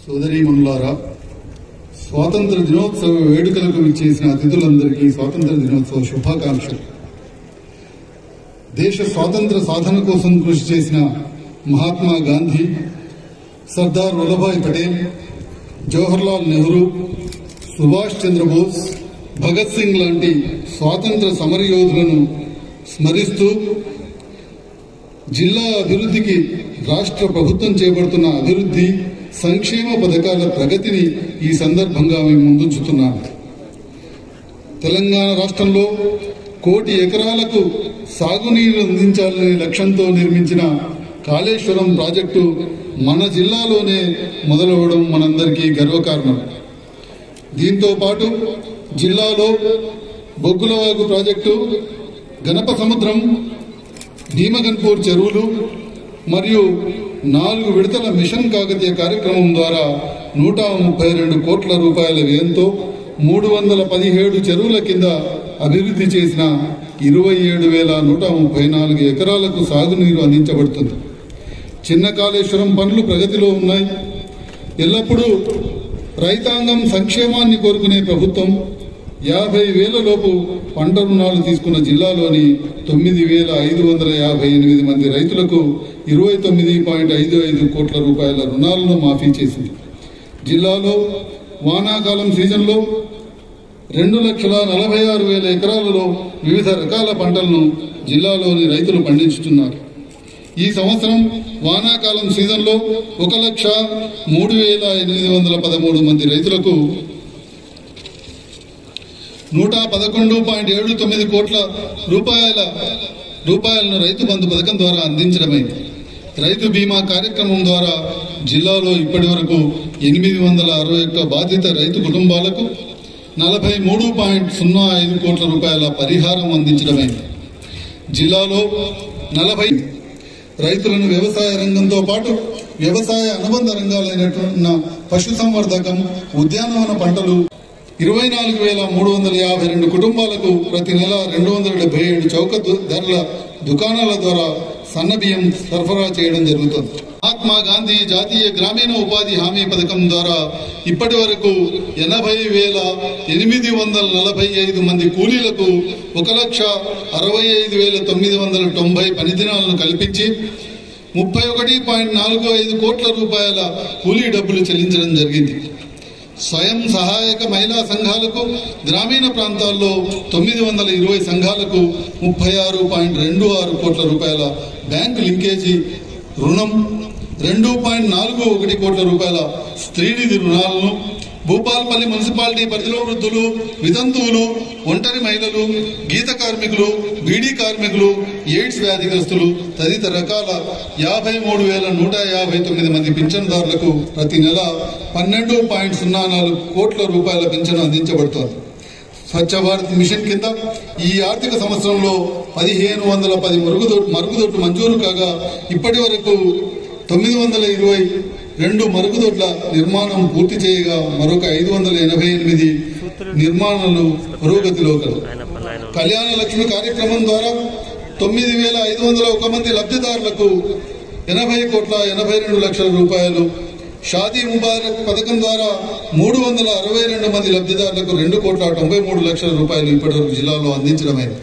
సోదరీమణులారా స్వాతంత్ర దినోత్సవ వేడుకలకు విచ్చేసిన అతిథులందరికీ స్వాతంత్ర దినోత్సవ శుభాకాంక్షలు దేశ స్వాతంత్ర సాధన కోసం కృషి చేసిన మహాత్మా గాంధీ సర్దార్ వల్లభాయ్ పటేల్ జవహర్లాల్ నెహ్రూ సుభాష్ చంద్రబోస్ భగత్ సింగ్ లాంటి స్వాతంత్ర సమరయోధులను స్మరిస్తూ జిల్లా అభివృద్ధికి రాష్ట్ర ప్రభుత్వం చేపడుతున్న అభివృద్ధి సంక్షేమ పథకాల ప్రగతిని ఈ సందర్భంగా మేము ముందుంచుతున్నాము తెలంగాణ రాష్ట్రంలో కోటి ఎకరాలకు సాగునీరు అందించాలనే లక్ష్యంతో నిర్మించిన కాళేశ్వరం ప్రాజెక్టు మన జిల్లాలోనే మొదలవడం మనందరికీ గర్వకారణం దీంతో పాటు జిల్లాలో బొగ్గులవాగు ప్రాజెక్టు గణప సముద్రం భీమగన్పూర్ చెరువులు మరియు నాలుగు విడతల మిషన్ కాకతీయ కార్యక్రమం ద్వారా నూట ముప్పై రెండు కోట్ల రూపాయల వ్యయంతో మూడు వందల పదిహేడు చెరువుల కింద అభివృద్ధి చేసిన ఇరవై ఏడు వేల నూట ముప్పై నాలుగు ఎకరాలకు సాగునీరు అందించబడుతుంది చిన్న కాళేశ్వరం పనులు ప్రగతిలో ఉన్నాయి ఎల్లప్పుడూ రైతాంగం సంక్షేమాన్ని కోరుకునే ప్రభుత్వం యాభై వేల లోపు పంట రుణాలు తీసుకున్న జిల్లాలోని తొమ్మిది వేల ఐదు వందల యాభై ఎనిమిది మంది రైతులకు ఇరవై తొమ్మిది పాయింట్ ఐదు ఐదు కోట్ల రూపాయల రుణాలను మాఫీ చేసింది జిల్లాలో వానాకాలం సీజన్లో రెండు లక్షల నలభై ఆరు వేల ఎకరాలలో వివిధ రకాల పంటలను జిల్లాలోని రైతులు పండించుతున్నారు ఈ సంవత్సరం వానాకాలం సీజన్లో ఒక లక్ష మూడు వేల ఎనిమిది వందల పదమూడు మంది రైతులకు నూట పదకొండు పాయింట్ ఏడు తొమ్మిది కోట్ల రూపాయల రూపాయలను రైతు బంధు పథకం ద్వారా అందించడమైంది రైతు బీమా కార్యక్రమం ద్వారా జిల్లాలో ఇప్పటి వరకు ఎనిమిది వందల అరవై ఒక్క బాధిత రైతు కుటుంబాలకు నలభై మూడు పాయింట్ సున్నా ఐదు కోట్ల రూపాయల పరిహారం అందించడమైంది జిల్లాలో నలభై రైతులను వ్యవసాయ రంగంతో పాటు వ్యవసాయ అనుబంధ రంగాలైనటువంటి పశుసంవర్ధకం ఉద్యానవన పంటలు ఇరవై నాలుగు వేల మూడు వందల యాభై రెండు కుటుంబాలకు ప్రతి నెల రెండు వందల డెబ్బై ఏడు చౌక దు- ధరల దుకాణాల ద్వారా సన్న బియ్యం సరఫరా చేయడం జరుగుతుంది మహాత్మా గాంధీ జాతీయ గ్రామీణ ఉపాధి హామీ పథకం ద్వారా ఇప్పటి వరకు ఎనభై వేల ఎనిమిది వందల నలభై ఐదు మంది కూలీలకు ఒక లక్ష అరవై ఐదు వేల తొమ్మిది వందల తొంభై పని దినాలను కల్పించి ముప్పై ఒకటి పాయింట్ నాలుగు ఐదు కోట్ల రూపాయల కూలీ డబ్బులు చెల్లించడం జరిగింది స్వయం సహాయక మహిళా సంఘాలకు గ్రామీణ ప్రాంతాల్లో తొమ్మిది వందల ఇరవై సంఘాలకు ముప్పై ఆరు పాయింట్ రెండు ఆరు కోట్ల రూపాయల బ్యాంకు లింకేజీ రుణం రెండు పాయింట్ నాలుగు ఒకటి కోట్ల రూపాయల స్త్రీనిధి రుణాలను భూపాల్పల్లి మున్సిపాలిటీ పరిధిలో వృద్ధులు వితంతువులు ఒంటరి మహిళలు గీత కార్మికులు బీడీ కార్మికులు ఎయిడ్స్ వ్యాధిగ్రస్తులు తదితర రకాల యాభై మూడు వేల నూట యాభై తొమ్మిది మంది పింఛన్దారులకు ప్రతి నెల పన్నెండు పాయింట్ సున్నా నాలుగు కోట్ల రూపాయల పింఛను అందించబడుతోంది స్వచ్ఛ భారత్ మిషన్ కింద ఈ ఆర్థిక సంవత్సరంలో పదిహేను వందల పది మరుగుదొడ్డు మరుగుదొడ్లు మంజూరు కాగా ఇప్పటి వరకు తొమ్మిది వందల ఇరవై రెండు మరుగుదొడ్ల నిర్మాణం పూర్తి చేయగా మరొక ఐదు వందల ఎనభై ఎనిమిది నిర్మాణాలు పురోగతిలో కలవు కళ్యాణ లక్ష్మి కార్యక్రమం ద్వారా తొమ్మిది వేల ఐదు వందల ఒక మంది లబ్ధిదారులకు ఎనభై కోట్ల ఎనభై రెండు లక్షల రూపాయలు షాదీ ముబారక్ పథకం ద్వారా మూడు వందల అరవై రెండు మంది లబ్ధిదారులకు రెండు కోట్ల తొంభై మూడు లక్షల రూపాయలు ఇప్పటివరకు జిల్లాలో అందించడమైంది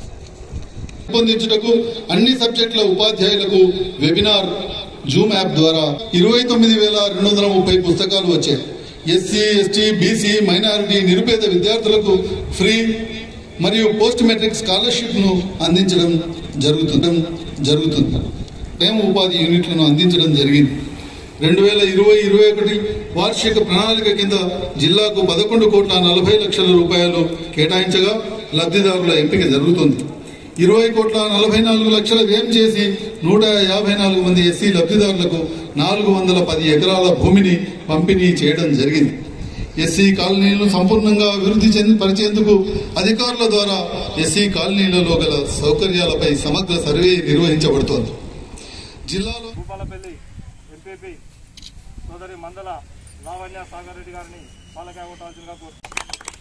రూపొందించుటకు అన్ని సబ్జెక్టుల ఉపాధ్యాయులకు వెబినార్ జూమ్ యాప్ ద్వారా ఇరవై తొమ్మిది వేల రెండు వందల ముప్పై పుస్తకాలు వచ్చాయి ఎస్సీ ఎస్టీ బీసీ మైనారిటీ నిరుపేద విద్యార్థులకు ఫ్రీ మరియు పోస్ట్ మెట్రిక్ స్కాలర్షిప్ ను అందించడం జరుగుతుంది జరుగుతుంది ప్రేమ ఉపాధి యూనిట్లను అందించడం జరిగింది రెండు వేల ఇరవై ఇరవై ఒకటి వార్షిక ప్రణాళిక కింద జిల్లాకు పదకొండు కోట్ల నలభై లక్షల రూపాయలు కేటాయించగా లబ్ధిదారుల ఎంపిక జరుగుతుంది ఇరవై కోట్ల నలభై నాలుగు లక్షల వ్యయం చేసి నూట యాభై నాలుగు మంది ఎస్సీ లబ్ధిదారులకు నాలుగు వందల పది ఎకరాల భూమిని పంపిణీ చేయడం జరిగింది ఎస్సీ కాలనీలను సంపూర్ణంగా అభివృద్ధి చెంది పరిచేందుకు అధికారుల ద్వారా ఎస్సీ కాలనీలలో గల సౌకర్యాలపై సమగ్ర సర్వే నిర్వహించబడుతోంది జిల్లాలో భూపాలపల్లి ఎంపీపీ సోదరి మందల లావణ్య సాగర్ రెడ్డి గారిని పాలకాయ కొట్టాల్సిందిగా కోరుతున్నాను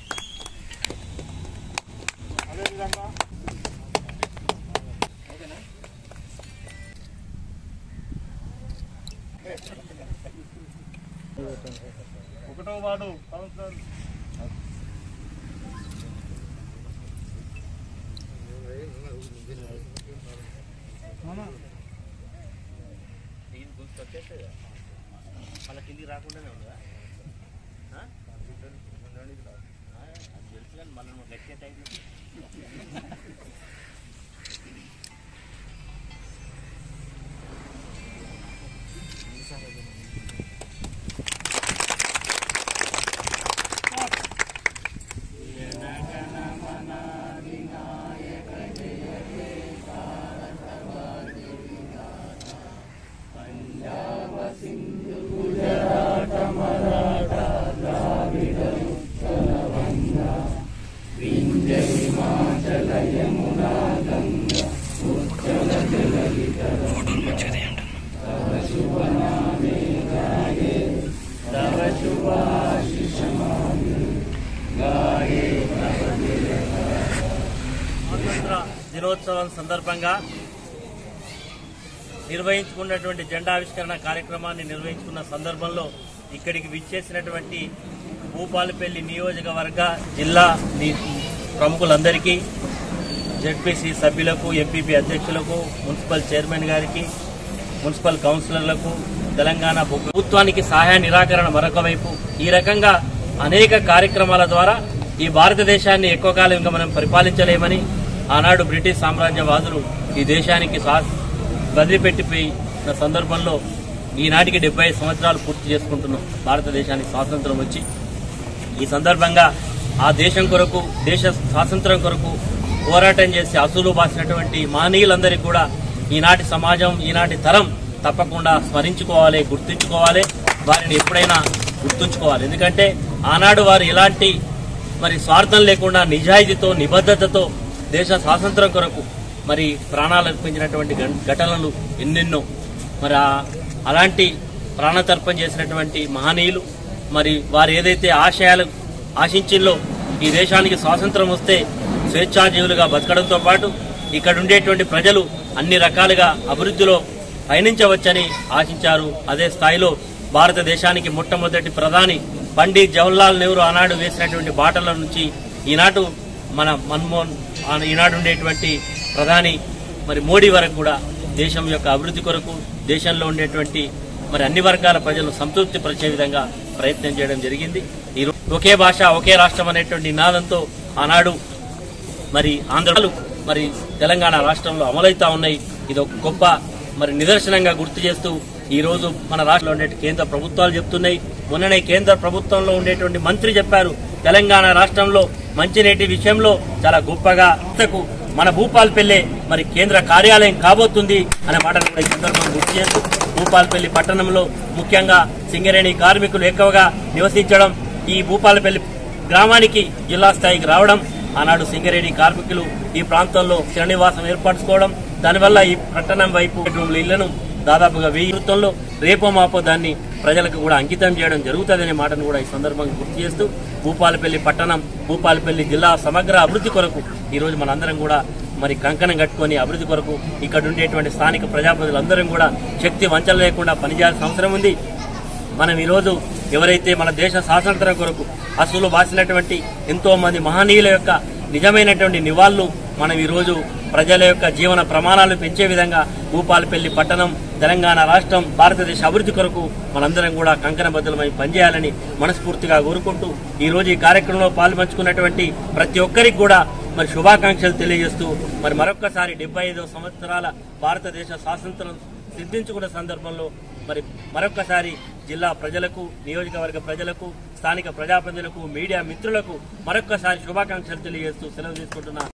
అదేవిధంగా వార్డు కౌన్సిలర్ మళ్ళీ కిందికి రాకుండానే ఉందా ఆ? ఆ, అది తెలుసు కానీ మళ్ళీ నువ్వు లెక్క టైం స్వాతంత్ర దినోత్సవం సందర్భంగా నిర్వహించుకున్నటువంటి జెండా ఆవిష్కరణ కార్యక్రమాన్ని నిర్వహించుకున్న సందర్భంలో ఇక్కడికి విచ్చేసినటువంటి భూపాలపల్లి నియోజకవర్గ జిల్లా ని- ప్రముఖులందరికీ జెడ్పీసీ సభ్యులకు ఎంపీపీ అధ్యక్షులకు మున్సిపల్ చైర్మన్ గారికి మున్సిపల్ కౌన్సిలర్లకు తెలంగాణ భూ- ప్రభుత్వానికి సహాయ నిరాకరణ మరొక వైపు ఈ రకంగా అనేక కార్యక్రమాల ద్వారా ఈ భారతదేశాన్ని ఎక్కువ కాలం ఇంకా మనం పరిపాలించలేమని ఆనాడు బ్రిటిష్ సామ్రాజ్యవాదులు ఈ దేశానికి సా- వదిలిపెట్టిపోయిన సందర్భంలో ఈనాటికి డెబ్బై సంవత్సరాలు పూర్తి చేసుకుంటున్నాం భారతదేశానికి స్వాతంత్రం వచ్చి ఈ సందర్భంగా ఆ దేశం కొరకు దేశ స్వాతంత్రం కొరకు పోరాటం చేసి అసూలు బాసినటువంటి మానీయులందరికీ కూడా ఈనాటి సమాజం ఈనాటి తరం తప్పకుండా స్మరించుకోవాలి గుర్తుంచుకోవాలి వారిని ఎప్పుడైనా గుర్తుంచుకోవాలి ఎందుకంటే ఆనాడు వారు ఎలాంటి మరి స్వార్థం లేకుండా నిజాయితీతో నిబద్ధతతో దేశ స్వాతంత్రం కొరకు మరి ప్రాణాలు అర్పించినటువంటి గం- ఘటనలు ఎన్నెన్నో మరి ఆ- అలాంటి ప్రాణతర్పణ చేసినటువంటి మహనీయులు మరి వారు ఏదైతే ఆశయాలు ఆశించిల్లో ఈ దేశానికి స్వాతంత్రం వస్తే స్వేచ్ఛాజీవులుగా బతకడంతో పాటు ఇక్కడ ఉండేటువంటి ప్రజలు అన్ని రకాలుగా అభివృద్ధిలో పయనించవచ్చని ఆశించారు అదే స్థాయిలో భారతదేశానికి మొట్టమొదటి ప్రధాని పండిత్ జవహర్లాల్ నెహ్రూ ఆనాడు వేసినటువంటి బాటల నుంచి ఈనాడు మన మన్మోహన్ ఆ- ఈనాడు ఉండేటువంటి ప్రధాని మరి మోడీ వరకు కూడా దేశం యొక్క అభివృద్ధి కొరకు దేశంలో ఉండేటువంటి మరి అన్ని వర్గాల ప్రజలు సంతృప్తి పరిచే విధంగా ప్రయత్నం చేయడం జరిగింది ఈ రో- ఒకే భాష ఒకే రాష్ట్రం అనేటువంటి నినాదంతో ఆనాడు మరి ఆంధ్రలు మరి తెలంగాణ రాష్ట్రంలో అమలవుతా ఉన్నాయి ఇది ఒక గొప్ప మరి నిదర్శనంగా గుర్తు చేస్తూ ఈ రోజు మన రాష్ట్రంలో ఉండే కేంద్ర ప్రభుత్వాలు చెప్తున్నాయి మొన్ననే కేంద్ర ప్రభుత్వంలో ఉండేటువంటి మంత్రి చెప్పారు తెలంగాణ రాష్ట్రంలో మంచినీటి విషయంలో చాలా గొప్పగా ఇంతకు మన భూపాల్పల్లె మరి కేంద్ర కార్యాలయం కాబోతుంది అనే మాటను కూడా ఈ సందర్భంగా గుర్తు చేస్తూ భూపాల్పల్లి పట్టణంలో ముఖ్యంగా సింగరేణి కార్మికులు ఎక్కువగా నివసించడం ఈ భూపాలపల్లి గ్రామానికి జిల్లా స్థాయికి రావడం ఆనాడు సింగరేణి కార్మికులు ఈ ప్రాంతంలో శ్రీనివాసం ఏర్పరచుకోవడం దానివల్ల ఈ పట్టణం వైపు బెడ్రూమ్ల ఇళ్లను దాదాపుగా వెయ్యి వృత్తంలో రేపో మాపో దాన్ని ప్రజలకు కూడా అంకితం చేయడం జరుగుతుందనే మాటను కూడా ఈ సందర్భంగా గుర్తు చేస్తూ భూపాలపల్లి పట్టణం భూపాలపల్లి జిల్లా సమగ్ర అభివృద్ధి కొరకు ఈ రోజు మనందరం కూడా మరి కంకణం కట్టుకొని అభివృద్ధి కొరకు ఇక్కడ ఉండేటువంటి స్థానిక ప్రజాప్రతినిధులందరం కూడా శక్తి వంచన లేకుండా పనిచేయాల్సిన అవసరం ఉంది మనం ఈరోజు ఎవరైతే మన దేశ స్వాతంత్రం కొరకు అసలు బాసినటువంటి ఎంతో మంది మహనీయుల యొక్క నిజమైనటువంటి నివాళులు మనం ఈరోజు ప్రజల యొక్క జీవన ప్రమాణాలు పెంచే విధంగా భూపాలపల్లి పట్టణం తెలంగాణ రాష్ట్రం భారతదేశ అభివృద్ధి కొరకు మనందరం కూడా కంకణబద్ధులమై పనిచేయాలని మనస్ఫూర్తిగా కోరుకుంటూ ఈ రోజు ఈ కార్యక్రమంలో పాల్పంచుకున్నటువంటి ప్రతి ఒక్కరికి కూడా మరి శుభాకాంక్షలు తెలియజేస్తూ మరి మరొక్కసారి డెబ్బై ఐదో సంవత్సరాల భారతదేశ స్వాతంత్రం సిద్ధించుకున్న సందర్భంలో మరి మరొక్కసారి జిల్లా ప్రజలకు నియోజకవర్గ ప్రజలకు స్థానిక ప్రజాప్రతినిధులకు మీడియా మిత్రులకు మరొక్కసారి శుభాకాంక్షలు తెలియజేస్తూ సెలవు తీసుకుంటున్నా